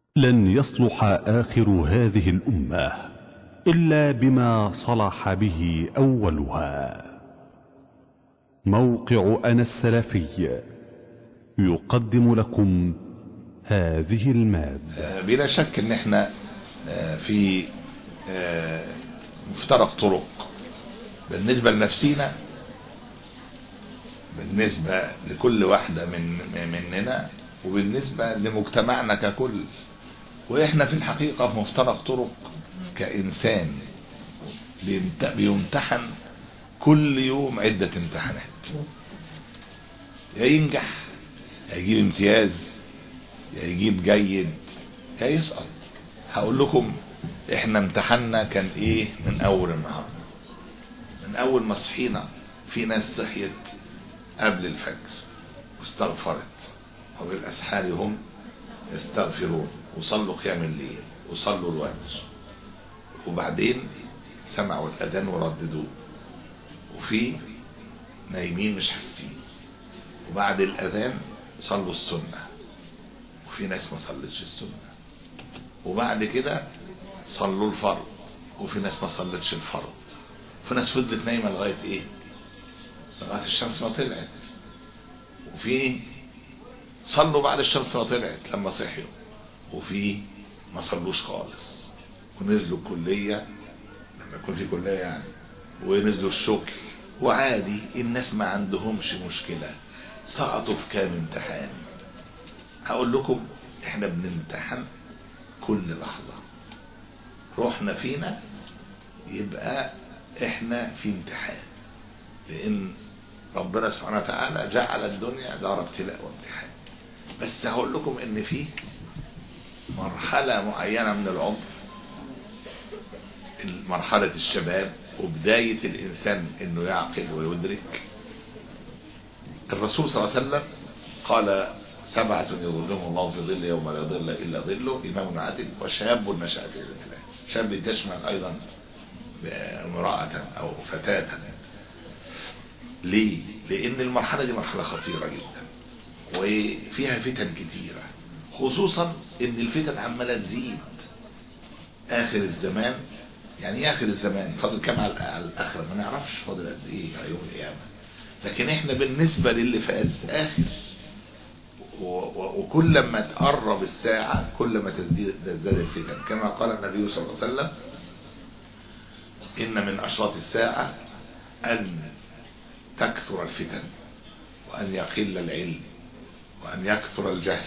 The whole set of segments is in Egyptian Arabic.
لن يصلح اخر هذه الامه الا بما صلح به اولها موقع انا السلفي يقدم لكم هذه الماده بلا شك ان احنا آه، في آه، مفترق طرق بالنسبة لنفسينا بالنسبة لكل واحدة من مننا وبالنسبة لمجتمعنا ككل واحنا في الحقيقة في مفترق طرق كإنسان بيمت- بيمتحن كل يوم عدة امتحانات يا ينجح يا يجيب امتياز يا يجيب جيد يا يسقط هقول لكم احنا امتحاننا كان ايه من اول النهار من اول ما صحينا في ناس صحيت قبل الفجر واستغفرت وبالاسحار هم يستغفرون وصلوا قيام الليل وصلوا الوتر وبعدين سمعوا الاذان ورددوه وفي نايمين مش حاسين وبعد الاذان صلوا السنه وفي ناس ما صلتش السنه وبعد كده صلوا الفرض وفي ناس ما صلتش الفرض وفي ناس فضلت نايمه لغايه ايه؟ لغايه الشمس ما طلعت وفي صلوا بعد الشمس ما طلعت لما صحيوا وفي ما صلوش خالص ونزلوا الكليه لما يكون في كليه يعني ونزلوا الشغل وعادي الناس ما عندهمش مشكله سقطوا في كام امتحان هقول لكم احنا بنمتحن كل لحظة روحنا فينا يبقى احنا في امتحان لان ربنا سبحانه وتعالى جعل الدنيا دار ابتلاء وامتحان بس هقول لكم ان في مرحلة معينة من العمر مرحلة الشباب وبداية الإنسان إنه يعقل ويدرك الرسول صلى الله عليه وسلم قال سبعة يظلهم الله في ظل يوم لا ظل إلا ظله إمام عادل وشاب نشأ في عبادة الله شاب تشمل أيضا امرأة أو فتاة ليه؟ لأن المرحلة دي مرحلة خطيرة جدا وفيها فتن كتيرة خصوصا إن الفتن عمالة تزيد آخر الزمان يعني إيه آخر الزمان فاضل كام على على الآخرة ما نعرفش فاضل قد إيه على يوم القيامة لكن إحنا بالنسبة للي فات آخر و- و- وكل ما تقرب الساعة كل ما تزداد تزداد الفتن كما قال النبي صلى الله عليه وسلم إن من أشراط الساعة أن تكثر الفتن وأن يقل العلم وأن يكثر الجهل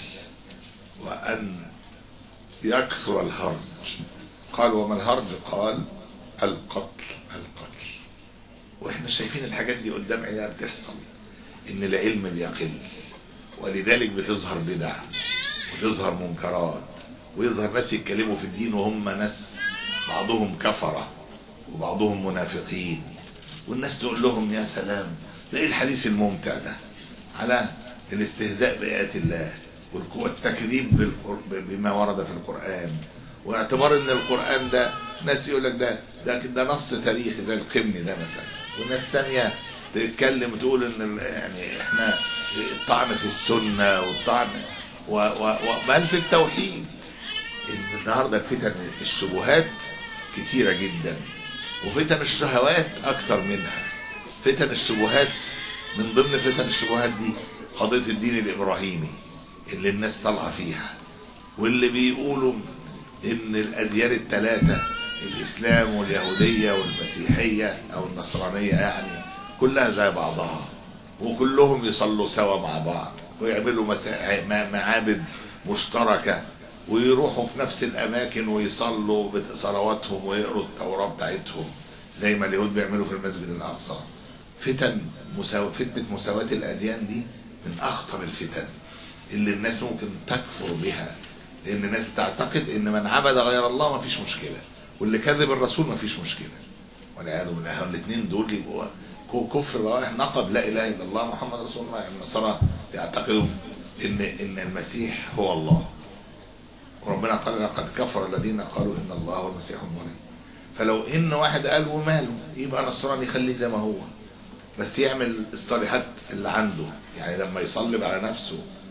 وأن يكثر الهرج قال وما الهرج قال القتل القتل واحنا شايفين الحاجات دي قدام عينينا بتحصل ان العلم بيقل ولذلك بتظهر بدع وتظهر منكرات ويظهر ناس يتكلموا في الدين وهم ناس بعضهم كفرة وبعضهم منافقين والناس تقول لهم يا سلام ده ايه الحديث الممتع ده على الاستهزاء بآيات الله والك- والتكذيب بالقر- بما ورد في القرآن واعتبار ان القرآن ده ناس يقول لك ده ده ده نص تاريخي زي القمني ده مثلا وناس تانية تتكلم وتقول ان ال- يعني احنا الطعن في السنة والطعن و و و بل في التوحيد ان النهارده الفتن الشبهات كتيرة جدا وفتن الشهوات اكتر منها فتن الشبهات من ضمن فتن الشبهات دي قضية الدين الابراهيمي اللي الناس طالعة فيها واللي بيقولوا ان الاديان الثلاثة الاسلام واليهودية والمسيحية او النصرانية يعني كلها زي بعضها وكلهم يصلوا سوا مع بعض ويعملوا مسا- ما- معابد مشتركة ويروحوا في نفس الأماكن ويصلوا بت- صلواتهم ويقروا التوراة بتاعتهم زي ما اليهود بيعملوا في المسجد الأقصى فتن مساو... فتنة مساواة الأديان دي من أخطر الفتن اللي الناس ممكن تكفر بها لأن الناس بتعتقد إن من عبد غير الله ما فيش مشكلة واللي كذب الرسول ما فيش مشكلة والعياذ بالله الاثنين دول يبقوا كو- كفر بواح نقض لا اله الا الله محمد رسول الله النصارى يعتقدوا ان ان المسيح هو الله وربنا قال لقد كفر الذين قالوا ان الله هو المسيح ابن مريم فلو ان واحد قال وماله يبقى نصراني يخليه زي ما هو بس يعمل الصالحات اللي عنده يعني لما يصلب على نفسه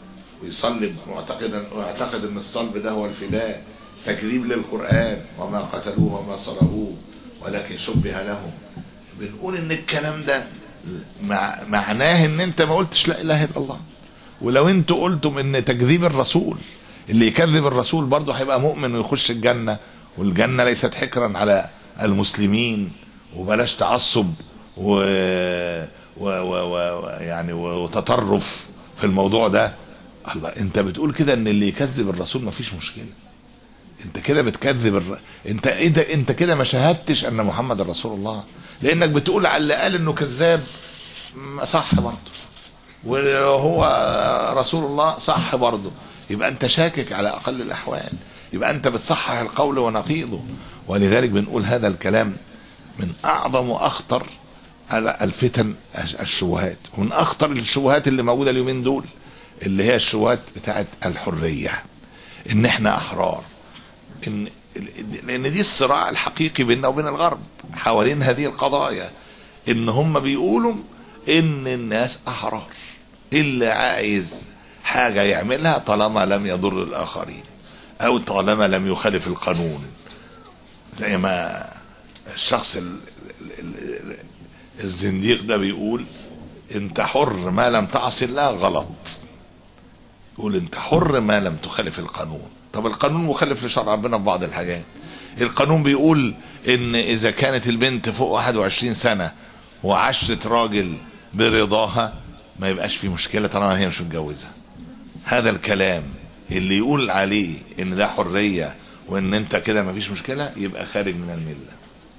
ويصلب معتقدا ويعتقد ان الصلب ده هو الفداء تكذيب للقران وما قتلوه وما صلبوه ولكن شبه لهم بنقول ان الكلام ده مع معناه ان انت ما قلتش لا اله الا الله ولو انتوا قلتم ان تكذيب الرسول اللي يكذب الرسول برضه هيبقى مؤمن ويخش الجنه والجنه ليست حكرا على المسلمين وبلاش تعصب و... و... و... و... يعني وتطرف في الموضوع ده الله انت بتقول كده ان اللي يكذب الرسول مفيش مشكله انت كده بتكذب الر... انت ايه ده انت كده ما شاهدتش ان محمد رسول الله لانك بتقول على اللي قال انه كذاب ما صح برضه ولو هو رسول الله صح برضه يبقى انت شاكك على اقل الاحوال يبقى انت بتصحح القول ونقيضه ولذلك بنقول هذا الكلام من اعظم واخطر الفتن الشبهات ومن اخطر الشبهات اللي موجوده اليومين دول اللي هي الشبهات بتاعت الحريه ان احنا احرار ان لان دي الصراع الحقيقي بيننا وبين الغرب حوالين هذه القضايا ان هم بيقولوا ان الناس احرار اللي عايز حاجه يعملها طالما لم يضر الاخرين او طالما لم يخالف القانون زي ما الشخص ال ال ال الزنديق ده بيقول انت حر ما لم تعصي الله غلط يقول انت حر ما لم تخالف القانون طب القانون مخالف لشرع ربنا في بعض الحاجات القانون بيقول ان اذا كانت البنت فوق 21 سنه وعشرة راجل برضاها ما يبقاش في مشكله طالما هي مش متجوزه هذا الكلام اللي يقول عليه ان ده حريه وان انت كده ما فيش مشكله يبقى خارج من المله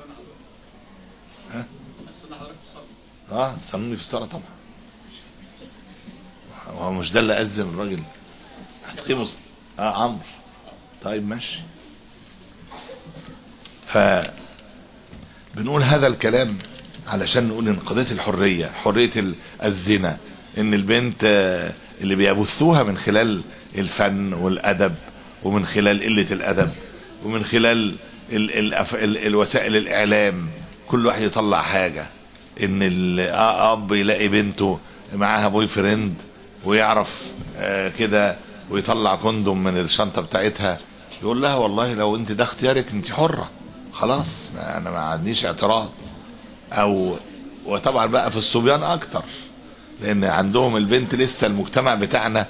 ها اه صلوني في الصلاه طبعا هو مش ده اللي اذن الراجل هتقيموا اه عمرو طيب ماشي ف بنقول هذا الكلام علشان نقول ان قضيه الحريه حريه الزنا ان البنت اللي بيبثوها من خلال الفن والادب ومن خلال قله الادب ومن خلال ال ال ال الوسائل الاعلام كل واحد يطلع حاجه ان الاب يلاقي بنته معاها بوي فريند ويعرف آه كده ويطلع كوندوم من الشنطه بتاعتها يقول لها والله لو انت ده اختيارك انت حره خلاص ما انا ما عنديش اعتراض او وطبعا بقى في الصبيان اكتر لان عندهم البنت لسه المجتمع بتاعنا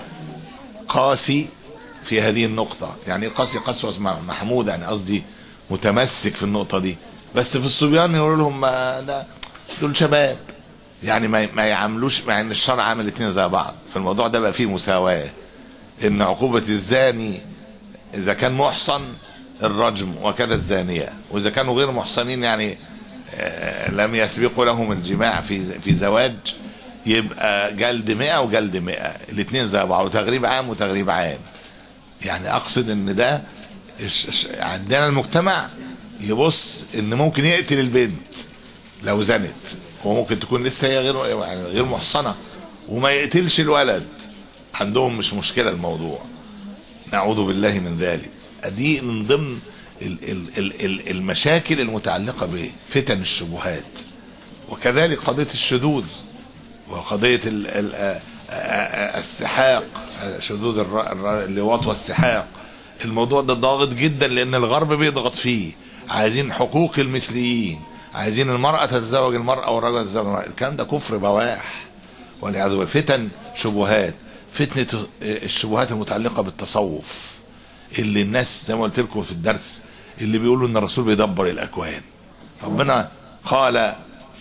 قاسي في هذه النقطة يعني قاسي قسوة محمودة يعني قصدي متمسك في النقطة دي بس في الصبيان يقولوا لهم ما ده دول شباب يعني ما ما يعاملوش مع ان الشرع عامل الاثنين زي بعض فالموضوع ده بقى فيه مساواة ان عقوبة الزاني اذا كان محصن الرجم وكذا الزانية واذا كانوا غير محصنين يعني آه لم يسبقوا لهم الجماع في في زواج يبقى جلد 100 وجلد 100 الاثنين زي بعض وتغريب عام وتغريب عام يعني اقصد ان ده عندنا المجتمع يبص ان ممكن يقتل البنت لو زنت هو ممكن تكون لسه هي غير يعني غير محصنه وما يقتلش الولد عندهم مش مشكله الموضوع نعوذ بالله من ذلك دي من ضمن ال ال ال ال المشاكل المتعلقه بفتن الشبهات وكذلك قضيه الشذوذ وقضيه ال ال السحاق شذوذ اللواط والسحاق الموضوع ده ضاغط جدا لان الغرب بيضغط فيه عايزين حقوق المثليين عايزين المرأة تتزوج المرأة والرجل يتزوج المرأة الكلام ده كفر بواح والعياذ بالله فتن شبهات فتنة الشبهات المتعلقة بالتصوف اللي الناس زي ما قلت لكم في الدرس اللي بيقولوا ان الرسول بيدبر الاكوان ربنا قال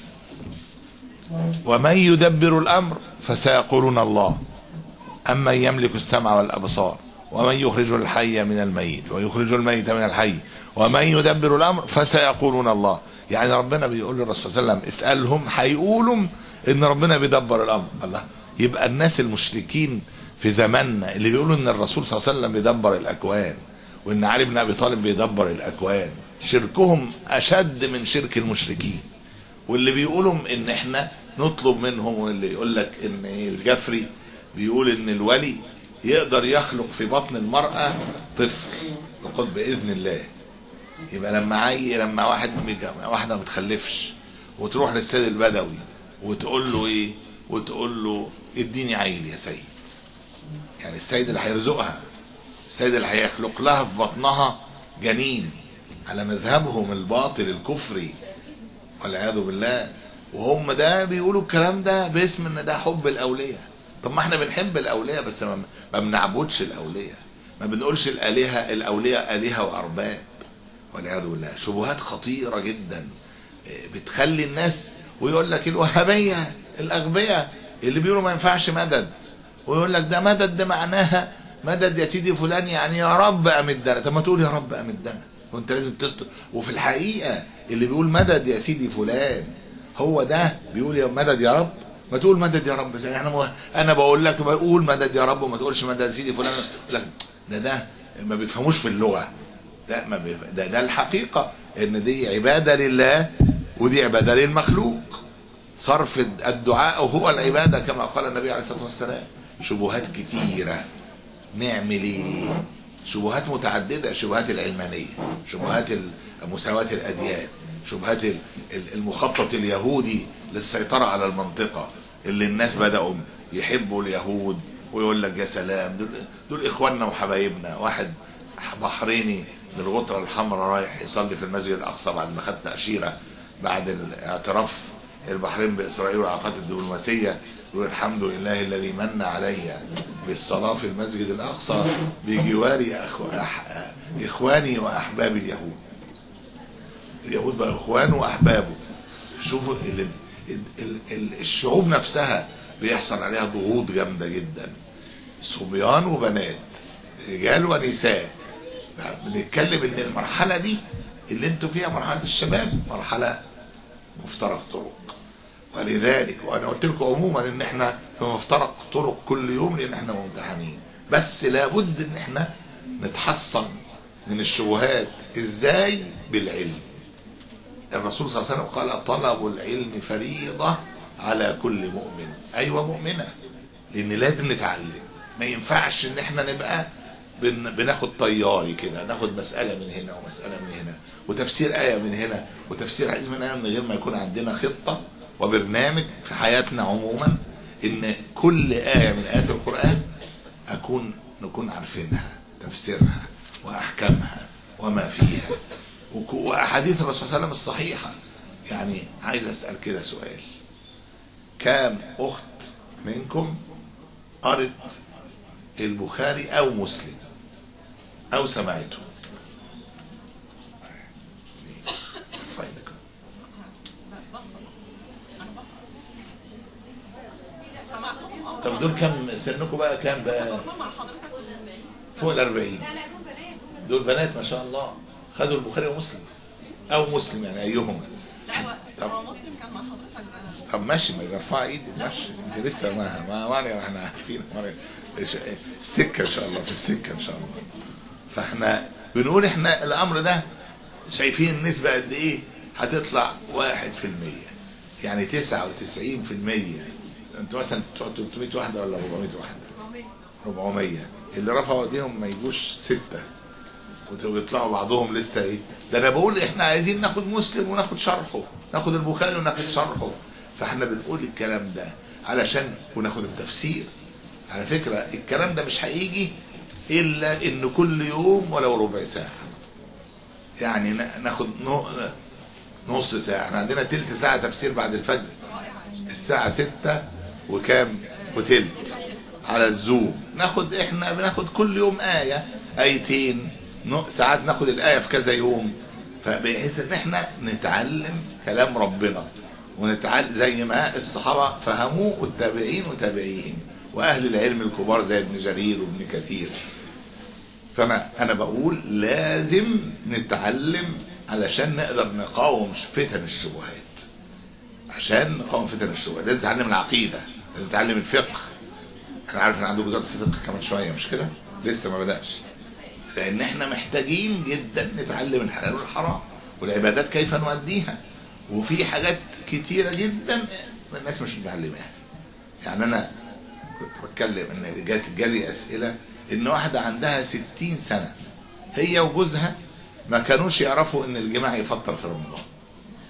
ومن يدبر الامر فسيقولون الله أمن يملك السمع والأبصار ومن يخرج الحي من الميت ويخرج الميت من الحي ومن يدبر الأمر فسيقولون الله يعني ربنا بيقول للرسول صلى الله عليه وسلم اسألهم هيقولوا إن ربنا بيدبر الأمر الله يبقى الناس المشركين في زماننا اللي بيقولوا إن الرسول صلى الله عليه وسلم بيدبر الأكوان وإن علي بن أبي طالب بيدبر الأكوان شركهم أشد من شرك المشركين واللي بيقولوا إن إحنا نطلب منهم واللي يقول لك إن الجفري بيقول ان الولي يقدر يخلق في بطن المرأة طفل يقول بإذن الله يبقى لما عي لما واحد واحدة ما بتخلفش وتروح للسيد البدوي وتقول له ايه وتقول له اديني عيل يا سيد يعني السيد اللي هيرزقها السيد اللي هيخلق لها في بطنها جنين على مذهبهم الباطل الكفري والعياذ بالله وهم ده بيقولوا الكلام ده باسم ان ده حب الاولياء طب ما احنا بنحب الاولياء بس ما, ما بنعبدش الاولياء ما بنقولش الالهه الاولياء الهه وارباب والعياذ بالله شبهات خطيره جدا بتخلي الناس ويقول لك الوهابيه الاغبياء اللي بيقولوا ما ينفعش مدد ويقول لك ده مدد ده معناها مدد يا سيدي فلان يعني يا رب امدنا طب ما تقول يا رب امدنا وانت لازم تستر وفي الحقيقه اللي بيقول مدد يا سيدي فلان هو ده بيقول يا مدد يا رب ما تقول مدد يا رب زي انا مو... انا بقول لك بقول مدد يا رب وما تقولش مدد يا سيدي فلان يقول لك ده ده ما بيفهموش في اللغه لا ما بيف... ده ده الحقيقه ان دي عباده لله ودي عباده للمخلوق صرف الدعاء هو العباده كما قال النبي عليه الصلاه والسلام شبهات كتيره نعمل ايه شبهات متعدده شبهات العلمانيه شبهات مساواه الاديان شبهات المخطط اليهودي للسيطره على المنطقه اللي الناس بداوا يحبوا اليهود ويقول لك يا سلام دول دول اخواننا وحبايبنا واحد بحريني من الغطره الحمراء رايح يصلي في المسجد الاقصى بعد ما خد تاشيره بعد الاعتراف البحرين باسرائيل والعلاقات الدبلوماسيه يقول الحمد لله الذي من علي بالصلاه في المسجد الاقصى بجوار أخو أح... اخواني واحباب اليهود. اليهود بقى اخوانه واحبابه. شوفوا ال... ال... ال... الشعوب نفسها بيحصل عليها ضغوط جامده جدا. صبيان وبنات رجال ونساء بنتكلم ان المرحله دي اللي انتوا فيها مرحله الشباب مرحله مفترق طرق ولذلك وانا قلت لكم عموما ان احنا في مفترق طرق كل يوم لان احنا ممتحنين بس لابد ان احنا نتحصن من الشبهات ازاي بالعلم الرسول صلى الله عليه وسلم قال طلب العلم فريضة على كل مؤمن ايوه مؤمنة لان لازم نتعلم ما ينفعش ان احنا نبقى بن بناخد طياري كده ناخد مسألة من هنا ومسألة من هنا وتفسير آية من هنا وتفسير حديث من هنا من غير ما يكون عندنا خطة وبرنامج في حياتنا عموما ان كل آية من آيات القرآن أكون نكون عارفينها تفسيرها وأحكامها وما فيها وأحاديث الرسول صلى الله عليه وسلم الصحيحة يعني عايز أسأل كده سؤال كام أخت منكم قرت البخاري أو مسلم أو سمعته فايدك طب دول كم سنكم بقى كام بقى فوق الأربعين دول بنات ما شاء الله خدوا البخاري ومسلم أو مسلم يعني أيهما لا هو مسلم كان مع حضرتك طب ماشي ما يرفع ايدي ماشي انت لسه ما ما ما احنا عارفين السكه ان شاء الله في السكه ان شاء الله فاحنا بنقول احنا الامر ده شايفين النسبه قد ايه هتطلع 1% يعني 99% انتوا مثلا 300 واحده ولا 400 واحده 400 اللي رفعوا ايديهم ما يجوش سته ويطلعوا بعضهم لسه ايه ده انا بقول احنا عايزين ناخد مسلم وناخد شرحه ناخد البخاري وناخد شرحه فاحنا بنقول الكلام ده علشان وناخد التفسير على فكرة الكلام ده مش هيجي إلا إن كل يوم ولو ربع ساعة يعني ناخد نص ساعة احنا عندنا تلت ساعة تفسير بعد الفجر الساعة ستة وكام وتلت على الزوم ناخد احنا بناخد كل يوم آية آيتين ساعات ناخد الآية في كذا يوم فبحيث ان احنا نتعلم كلام ربنا ونتعلم زي ما الصحابة فهموه والتابعين وتابعيهم واهل العلم الكبار زي ابن جرير وابن كثير فانا انا بقول لازم نتعلم علشان نقدر نقاوم فتن الشبهات عشان نقاوم فتن الشبهات لازم نتعلم العقيده لازم نتعلم الفقه انا عارف ان عندكم درس فقه كمان شويه مش كده لسه ما بداش لان احنا محتاجين جدا نتعلم الحلال والحرام والعبادات كيف نؤديها وفي حاجات كتيره جدا الناس مش متعلماها يعني انا كنت بتكلم ان جات جالي اسئله ان واحده عندها ستين سنه هي وجوزها ما كانوش يعرفوا ان الجماع يفطر في رمضان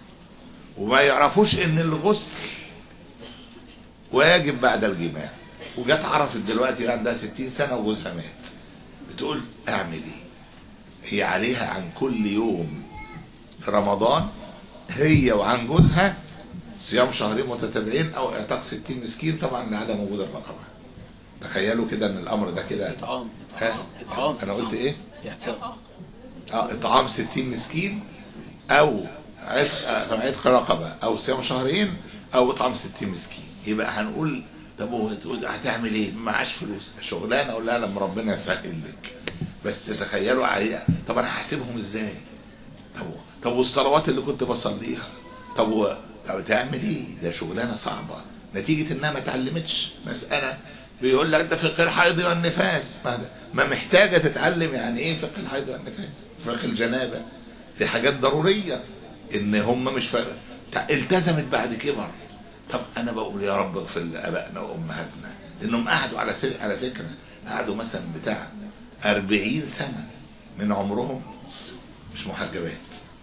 وما يعرفوش ان الغسل واجب بعد الجماع وجت عرفت دلوقتي عندها 60 سنه وجوزها مات بتقول اعمل ايه هي عليها عن كل يوم في رمضان هي وعن جوزها صيام شهرين متتابعين او اعتاق 60 مسكين طبعا لعدم وجود الرقبه تخيلوا كده ان الامر ده كده اطعام ها؟ اطعام انا قلت ايه اعتاق اه اطعام 60 مسكين او عتق آه، طب عتق رقبه او صيام شهرين او اطعام 60 مسكين يبقى هنقول طب هو تقول هتعمل ايه؟ معاش فلوس شغلانه اقول لها لما ربنا يسهل لك بس تخيلوا عليها طب انا هحاسبهم ازاي؟ طب طب والصلوات اللي كنت بصليها طب و... طب تعمل ايه؟ ده شغلانه صعبه نتيجه انها ما اتعلمتش مساله بيقول لك ده فقه الحيض والنفاس ما, ده ما محتاجه تتعلم يعني ايه فقه الحيض والنفاس فقه الجنابه دي حاجات ضروريه ان هم مش ف... تع- التزمت بعد كبر طب انا بقول يا رب اغفر لابائنا وامهاتنا لانهم قعدوا على سر... على فكره قعدوا مثلا بتاع 40 سنه من عمرهم مش محجبات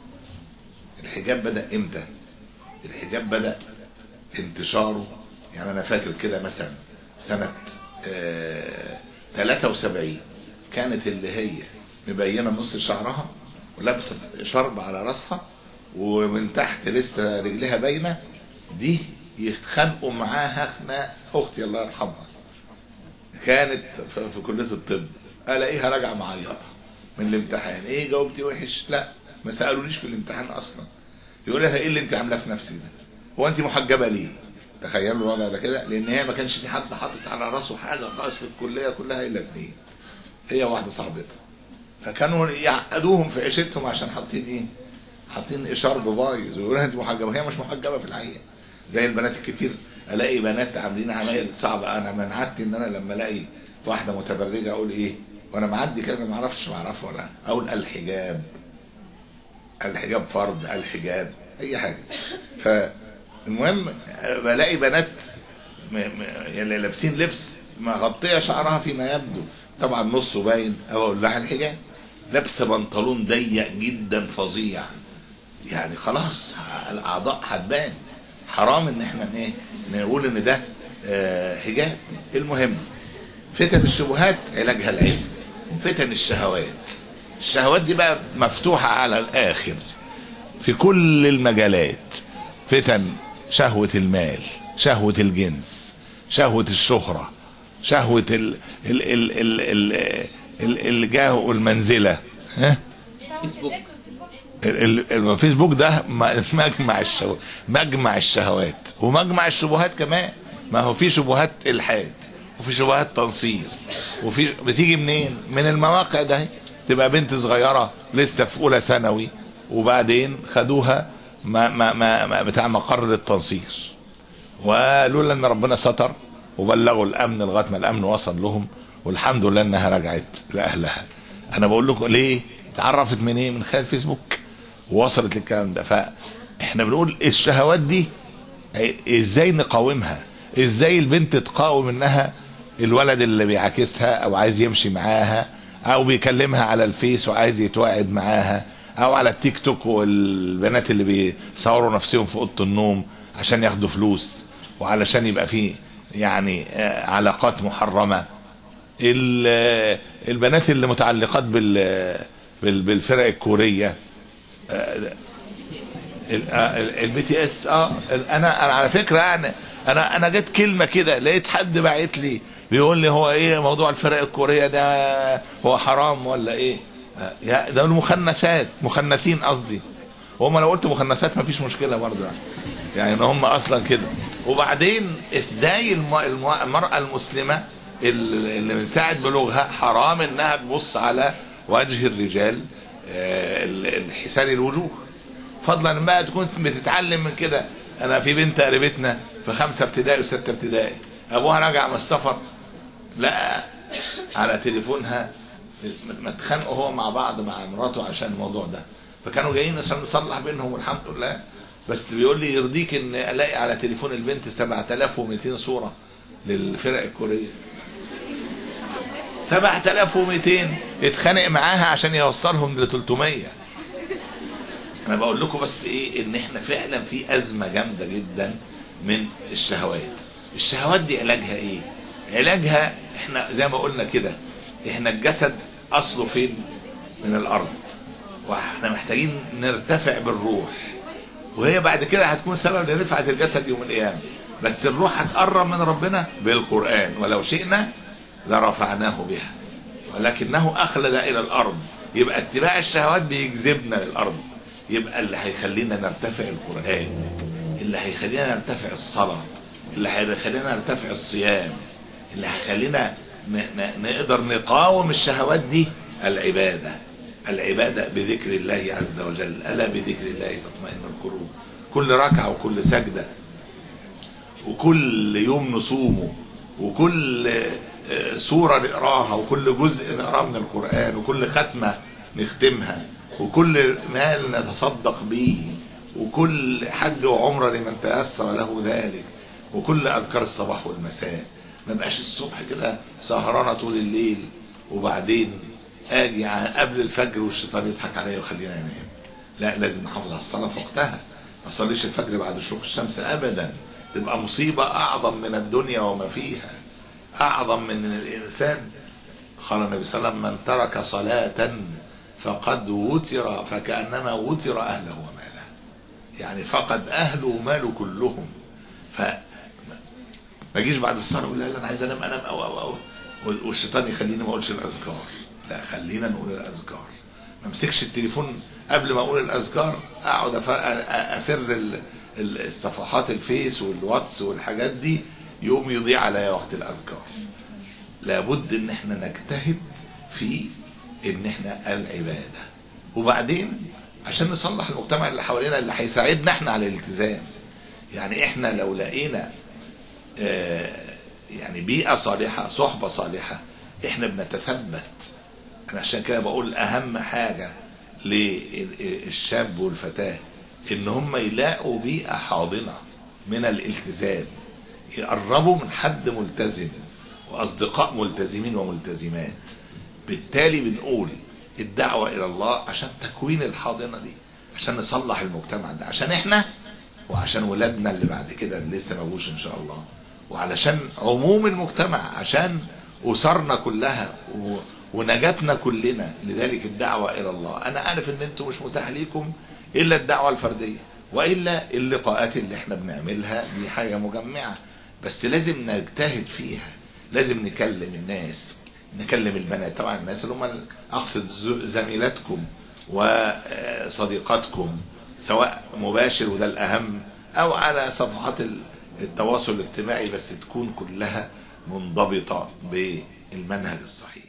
الحجاب بدأ امتى الحجاب بدأ انتشاره يعني انا فاكر كده مثلا سنة آه 73 كانت اللي هي مبينة نص شعرها ولابسة شرب على راسها ومن تحت لسه رجلها باينة دي يتخانقوا معاها خناق اختي الله يرحمها كانت في في كليه الطب الاقيها راجعه معيطه من الامتحان ايه جاوبتي وحش لا ما سالونيش في الامتحان اصلا يقول لها ايه اللي انت عاملاه في نفسك ده هو انت محجبه ليه تخيلوا الوضع ده كده لان هي ما كانش في حد حاطط على راسه حاجه خالص في الكليه كلها الا اتنين هي واحده صاحبتها فكانوا يعقدوهم في عيشتهم عشان حاطين ايه حاطين شرب بايظ ويقولوا لها انت محجبه هي مش محجبه في الحقيقه زي البنات الكتير الاقي بنات عاملين عمايل صعبه انا منعت ان انا لما الاقي واحده متبرجه اقول ايه وانا معدي كده ما اعرفش ما اعرفها ولا اقول الحجاب الحجاب فرض الحجاب اي حاجه فالمهم بلاقي بنات م- م- يعني لابسين لبس مغطيه شعرها فيما يبدو طبعا نصه باين او اقول لها الحجاب لابسه بنطلون ضيق جدا فظيع يعني خلاص ه- الاعضاء هتبان حرام ان احنا ايه نقول ان ده آه، حجاب المهم فتن الشبهات علاجها العلم فتن الشهوات الشهوات دي بقى مفتوحة على الآخر في كل المجالات فتن شهوة المال شهوة الجنس شهوة الشهرة شهوة ال ال ال ال ال ال الجاه والمنزلة ها فيسبوك ال- ال- الفيسبوك ده م- مجمع الشهوات مجمع الشهوات ومجمع الشبهات كمان ما هو في شبهات الحاد وفي شبهات تنصير وفي بتيجي منين من المواقع ده تبقى بنت صغيره لسه في اولى ثانوي وبعدين خدوها ما ما ما ما بتاع مقر للتنصير ولولا ان ربنا ستر وبلغوا الامن لغايه ما الامن وصل لهم والحمد لله انها رجعت لاهلها انا بقول لكم ليه اتعرفت من ايه من خلال فيسبوك ووصلت للكلام ده فاحنا بنقول الشهوات دي ازاي نقاومها ازاي البنت تقاوم انها الولد اللي بيعاكسها او عايز يمشي معاها او بيكلمها على الفيس وعايز يتواعد معاها او على التيك توك والبنات اللي بيصوروا نفسهم في اوضه النوم عشان ياخدوا فلوس وعلشان يبقى في يعني آه، علاقات محرمه ال- آه، البنات اللي متعلقات بال بال- بالفرق الكوريه البي تي اس اه ال- انا انا على فكره يعني انا انا جت كلمه كده لقيت حد باعت لي بيقول لي هو ايه موضوع الفرق الكوريه ده هو حرام ولا ايه آه، يا ده المخنثات مخنثين قصدي هم لو قلت مخنثات ما فيش مشكله برضه يعني يعني ان هم اصلا كده وبعدين ازاي الم- الم- المراه المسلمه ال- اللي من ساعه بلوغها حرام انها تبص على وجه الرجال آه، ال- الحسان الوجوه فضلا بقى تكون بتتعلم من كده انا في بنت قريبتنا في خمسه ابتدائي وسته ابتدائي ابوها راجع من السفر لقى على تليفونها ما اتخانقوا هو مع بعض مع مراته عشان الموضوع ده فكانوا جايين عشان نصلح بينهم والحمد لله بس بيقول لي يرضيك ان الاقي على تليفون البنت 7200 صوره للفرق الكوريه 7200 اتخانق معاها عشان يوصلهم ل 300 انا بقول لكم بس ايه ان احنا فعلا في ازمه جامده جدا من الشهوات الشهوات دي علاجها ايه علاجها احنا زي ما قلنا كده احنا الجسد اصله فين من الارض واحنا محتاجين نرتفع بالروح وهي بعد كده هتكون سبب لرفعة الجسد يوم القيامة بس الروح هتقرب من ربنا بالقرآن ولو شئنا لرفعناه بها ولكنه أخلد إلى الأرض يبقى اتباع الشهوات بيجذبنا للأرض يبقى اللي هيخلينا نرتفع القرآن اللي هيخلينا نرتفع الصلاة اللي هيخلينا نرتفع الصيام اللي هيخلينا ن- ن- نقدر نقاوم الشهوات دي العبادة العبادة بذكر الله عز وجل ألا بذكر الله تطمئن القلوب كل ركعة وكل سجدة وكل يوم نصومه وكل آه، سورة نقراها وكل جزء نقراه من القرآن وكل ختمة نختمها وكل مال نتصدق به وكل حج وعمرة لمن تيسر له ذلك وكل أذكار الصباح والمساء ما بقاش الصبح كده سهرانة طول الليل وبعدين اجي ع- قبل الفجر والشيطان يضحك عليا ويخليني انام لا لازم نحافظ على الصلاه في وقتها ما اصليش الفجر بعد شروق الشمس ابدا تبقى مصيبه اعظم من الدنيا وما فيها اعظم من إن الانسان قال النبي صلى الله عليه وسلم من ترك صلاه فقد وتر فكانما وتر اهله وماله يعني فقد اهله وماله كلهم ف ما اجيش بعد الصلاه اقول لا لا انا عايز انام انام او او او والشيطان يخليني ما اقولش الاذكار لا خلينا نقول الاذكار ما امسكش التليفون قبل ما اقول الاذكار اقعد أف- افر ال- ال- الصفحات الفيس والواتس والحاجات دي يقوم يضيع عليا وقت الاذكار لابد ان احنا نجتهد في ان احنا العباده وبعدين عشان نصلح المجتمع اللي حوالينا اللي هيساعدنا احنا على الالتزام يعني احنا لو لقينا آه، يعني بيئة صالحة صحبة صالحة احنا بنتثبت انا عشان كده بقول اهم حاجة للشاب والفتاة ان هم يلاقوا بيئة حاضنة من الالتزام يقربوا من حد ملتزم واصدقاء ملتزمين وملتزمات بالتالي بنقول الدعوة الى الله عشان تكوين الحاضنة دي عشان نصلح المجتمع ده عشان احنا وعشان ولادنا اللي بعد كده اللي لسه ما جوش ان شاء الله وعلشان عموم المجتمع عشان اسرنا كلها و... ونجاتنا كلنا لذلك الدعوه الى الله انا عارف ان انتم مش متاح ليكم الا الدعوه الفرديه والا اللقاءات اللي احنا بنعملها دي حاجه مجمعه بس لازم نجتهد فيها لازم نكلم الناس نكلم البنات طبعا الناس اللي هم اقصد ز- زميلاتكم وصديقاتكم سواء مباشر وده الاهم او على صفحات ال- التواصل الاجتماعي بس تكون كلها منضبطه بالمنهج الصحيح